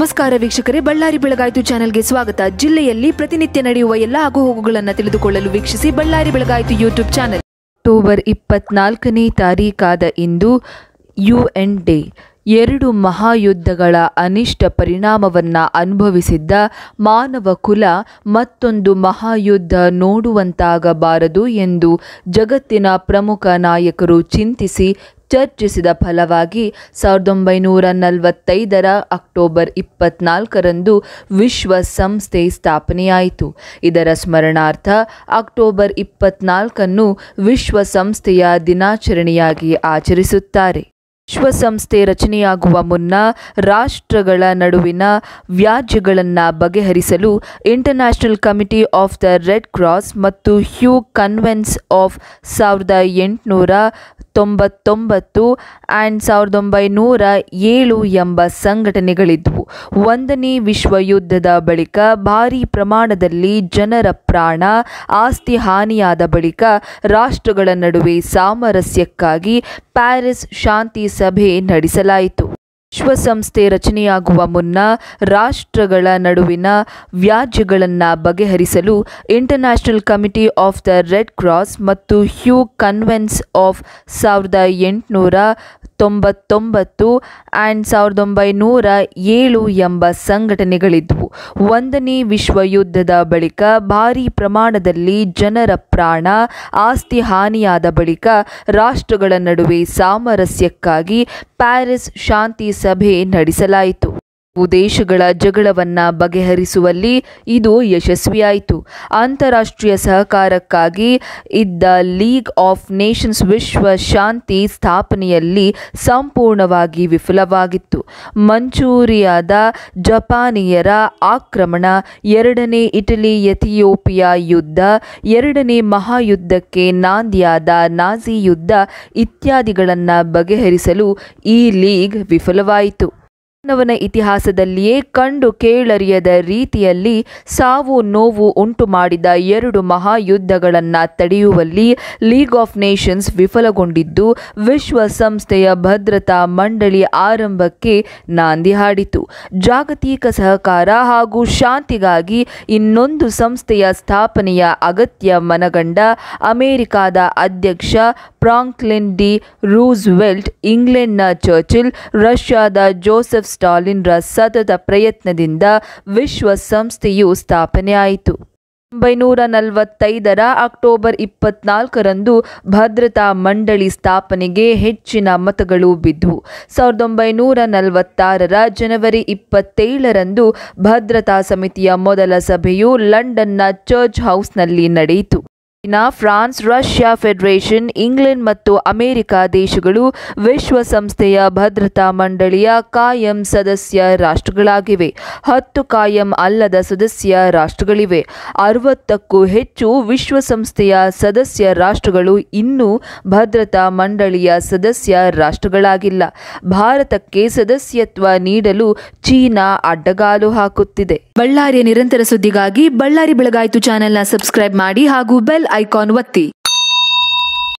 ನಮಸ್ಕಾರ ವೀಕ್ಷಕರೇ ಬಳ್ಳಾರಿ ಬೆಳಗಾಯಿತು ಚಾನೆಲ್ಗೆ ಸ್ವಾಗತ ಜಿಲ್ಲೆಯಲ್ಲಿ ಪ್ರತಿನಿತ್ಯ ನಡೆಯುವ ಎಲ್ಲ ಆಗುಹೋಗುಗಳನ್ನು ತಿಳಿದುಕೊಳ್ಳಲು ವೀಕ್ಷಿಸಿ ಬಳ್ಳಾರಿ ಬೆಳಗಾಯಿತು ಯೂಟ್ಯೂಬ್ ಚಾನೆಲ್ ಅಕ್ಟೋಬರ್ ಇಪ್ಪತ್ನಾಲ್ಕನೇ ತಾರೀಕಾದ ಇಂದು ಯುಎನ್ ಡೇ ಎರಡು ಮಹಾಯುದ್ಧಗಳ ಅನಿಷ್ಟ ಪರಿಣಾಮವನ್ನು ಅನುಭವಿಸಿದ್ದ ಮಾನವ ಕುಲ ಮತ್ತೊಂದು ಮಹಾಯುದ್ಧ ನೋಡುವಂತಾಗಬಾರದು ಎಂದು ಜಗತ್ತಿನ ಪ್ರಮುಖ ನಾಯಕರು ಚಿಂತಿಸಿ ಚರ್ಚಿಸಿದ ಫಲವಾಗಿ ಸಾವಿರದ ಒಂಬೈನೂರ ನಲವತ್ತೈದರ ಅಕ್ಟೋಬರ್ ಇಪ್ಪತ್ನಾಲ್ಕರಂದು ವಿಶ್ವಸಂಸ್ಥೆ ಸ್ಥಾಪನೆಯಾಯಿತು ಇದರ ಸ್ಮರಣಾರ್ಥ ಅಕ್ಟೋಬರ್ ಇಪ್ಪತ್ನಾಲ್ಕನ್ನು ವಿಶ್ವಸಂಸ್ಥೆಯ ದಿನಾಚರಣೆಯಾಗಿ ಆಚರಿಸುತ್ತಾರೆ ವಿಶ್ವಸಂಸ್ಥೆ ರಚನೆಯಾಗುವ ಮುನ್ನ ರಾಷ್ಟ್ರಗಳ ನಡುವಿನ ವ್ಯಾಜ್ಯಗಳನ್ನು ಬಗೆಹರಿಸಲು international committee of the red cross ಮತ್ತು ಹ್ಯೂ ಕನ್ವೆನ್ಸ್ ಆಫ್ ಸಾವಿರದ ಎಂಟುನೂರ ತೊಂಬತ್ತೊಂಬತ್ತು ಆ್ಯಂಡ್ ಸಾವಿರದ ಒಂಬೈನೂರ ಏಳು ಎಂಬ ಸಂಘಟನೆಗಳಿದ್ವು ಒಂದನೇ ವಿಶ್ವ ಯುದ್ಧದ ಬಳಿಕ ಭಾರೀ ಪ್ರಮಾಣದಲ್ಲಿ ಜನರ ಪ್ರಾಣ ಆಸ್ತಿ ಹಾನಿಯಾದ ಬಳಿಕ ರಾಷ್ಟ್ರಗಳ ನಡುವೆ ಸಾಮರಸ್ಯಕ್ಕಾಗಿ ಪ್ಯಾರಿಸ್ ಶಾಂತಿ ಸಭೆ ನಡೆಸಲಾಯಿತು ವಿಶ್ವಸಂಸ್ಥೆ ರಚನೆಯಾಗುವ ಮುನ್ನ ರಾಷ್ಟ್ರಗಳ ನಡುವಿನ ವ್ಯಾಜ್ಯಗಳನ್ನು ಬಗೆಹರಿಸಲು international committee of the red cross ಮತ್ತು ಹ್ಯೂ ಕನ್ವೆನ್ಸ್ ಆಫ್ ಸಾವಿರದ ಎಂಟುನೂರ ತೊಂಬತ್ತೊಂಬತ್ತು ಆ್ಯಂಡ್ ಸಾವಿರದ ಒಂಬೈನೂರ ಏಳು ಎಂಬ ಸಂಘಟನೆಗಳಿದ್ವು ಒಂದನೇ ವಿಶ್ವ ಯುದ್ಧದ ಬಳಿಕ ಭಾರೀ ಪ್ರಮಾಣದಲ್ಲಿ ಜನರ ಪ್ರಾಣ ಆಸ್ತಿ ಹಾನಿಯಾದ ಬಳಿಕ ರಾಷ್ಟ್ರಗಳ ನಡುವೆ ಸಾಮರಸ್ಯಕ್ಕಾಗಿ ಪ್ಯಾರಿಸ್ ಶಾಂತಿ ಸಭೆ ನಡೆಸಲಾಯಿತು ದೇಶಗಳ ಜಗಳವನ್ನು ಬಗೆಹರಿಸುವಲ್ಲಿ ಇದು ಯಶಸ್ವಿಯಾಯಿತು ಅಂತಾರಾಷ್ಟ್ರೀಯ ಸಹಕಾರಕ್ಕಾಗಿ ಇದ್ದ ಲೀಗ್ ಆಫ್ ನೇಷನ್ಸ್ ವಿಶ್ವ ಶಾಂತಿ ಸ್ಥಾಪನೆಯಲ್ಲಿ ಸಂಪೂರ್ಣವಾಗಿ ವಿಫಲವಾಗಿತ್ತು ಮಂಚೂರಿಯಾದ ಜಪಾನಿಯರ ಆಕ್ರಮಣ ಎರಡನೇ ಇಟಲಿ ಎಥಿಯೋಪಿಯಾ ಯುದ್ಧ ಎರಡನೇ ಮಹಾಯುದ್ಧಕ್ಕೆ ನಾಂದಿಯಾದ ನಾಜಿ ಯುದ್ಧ ಇತ್ಯಾದಿಗಳನ್ನು ಬಗೆಹರಿಸಲು ಈ ಲೀಗ್ ವಿಫಲವಾಯಿತು ಮಾನವನ ಇತಿಹಾಸದಲ್ಲಿಯೇ ಕಂಡು ಕೇಳರಿಯದ ರೀತಿಯಲ್ಲಿ ಸಾವು ನೋವು ಉಂಟು ಮಾಡಿದ ಎರಡು ಮಹಾಯುದ್ಧಗಳನ್ನು ತಡೆಯುವಲ್ಲಿ ಲೀಗ್ ಆಫ್ ನೇಷನ್ಸ್ ವಿಫಲಗೊಂಡಿದ್ದು ವಿಶ್ವಸಂಸ್ಥೆಯ ಭದ್ರತಾ ಮಂಡಳಿ ಆರಂಭಕ್ಕೆ ನಾಂದಿ ಹಾಡಿತು ಜಾಗತಿಕ ಸಹಕಾರ ಹಾಗೂ ಶಾಂತಿಗಾಗಿ ಇನ್ನೊಂದು ಸಂಸ್ಥೆಯ ಸ್ಥಾಪನೆಯ ಅಗತ್ಯ ಮನಗಂಡ ಅಮೆರಿಕಾದ ಅಧ್ಯಕ್ಷ ಫ್ರಾಂಕ್ಲಿನ್ ಡಿ ರೂಸ್ವೆಲ್ಟ್ ಇಂಗ್ಲೆಂಡ್ನ ಚರ್ಚಿಲ್ ರಷ್ಯಾದ ಜೋಸೆಫ್ ಸ್ಟಾಲಿನ್ರ ಸತತ ಪ್ರಯತ್ನದಿಂದ ವಿಶ್ವಸಂಸ್ಥೆಯು ಸ್ಥಾಪನೆಯಾಯಿತು ಒಂಬೈನೂರ ನಲವತ್ತೈದರ ಅಕ್ಟೋಬರ್ ಇಪ್ಪತ್ನಾಲ್ಕರಂದು ಭದ್ರತಾ ಮಂಡಳಿ ಸ್ಥಾಪನೆಗೆ ಹೆಚ್ಚಿನ ಮತಗಳು ಬಿದ್ದವು ಸಾವಿರದ ಒಂಬೈನೂರ ನಲವತ್ತಾರರ ಜನವರಿ ಇಪ್ಪತ್ತೇಳರಂದು ಭದ್ರತಾ ಸಮಿತಿಯ ಮೊದಲ ಸಭೆಯು ಲಂಡನ್ನ ಚರ್ಚ್ ಹೌಸ್ನಲ್ಲಿ ನಡೆಯಿತು China France Russia federation England ಮತ್ತು ಅಮೆರಿಕ ದೇಶಗಳು ವಿಶ್ವಸಂಸ್ಥೆಯ ಭದ್ರತಾ ಮಂಡಳಿಯ ಕಾಯಂ ಸದಸ್ಯ ರಾಷ್ಟ್ರಗಳಾಗಿವೆ ಹತ್ತು ಕಾಯಂ ಅಲ್ಲದ ಸದಸ್ಯ ರಾಷ್ಟ್ರಗಳಿವೆ ಅರವತ್ತಕ್ಕೂ ಹೆಚ್ಚು ವಿಶ್ವಸಂಸ್ಥೆಯ ಸದಸ್ಯ ರಾಷ್ಟ್ರಗಳು ಇನ್ನೂ ಭದ್ರತಾ ಮಂಡಳಿಯ ಸದಸ್ಯ ರಾಷ್ಟ್ರಗಳಾಗಿಲ್ಲ ಭಾರತಕ್ಕೆ ಸದಸ್ಯತ್ವ ನೀಡಲು ಚೀನಾ ಅಡ್ಡಗಾಲು ಹಾಕುತ್ತಿದೆ ಬಳ್ಳಾರಿಯ ನಿರಂತರ ಸುದ್ದಿಗಾಗಿ ಬಳ್ಳಾರಿ ಬೆಳಗಾಯಿತು ಚಾನೆಲ್ನ ಸಬ್ಸ್ಕ್ರೈಬ್ ಮಾಡಿ ಹಾಗೂ ಬೆಲ್ ಐಕಾನ್ ಒತ್ತಿ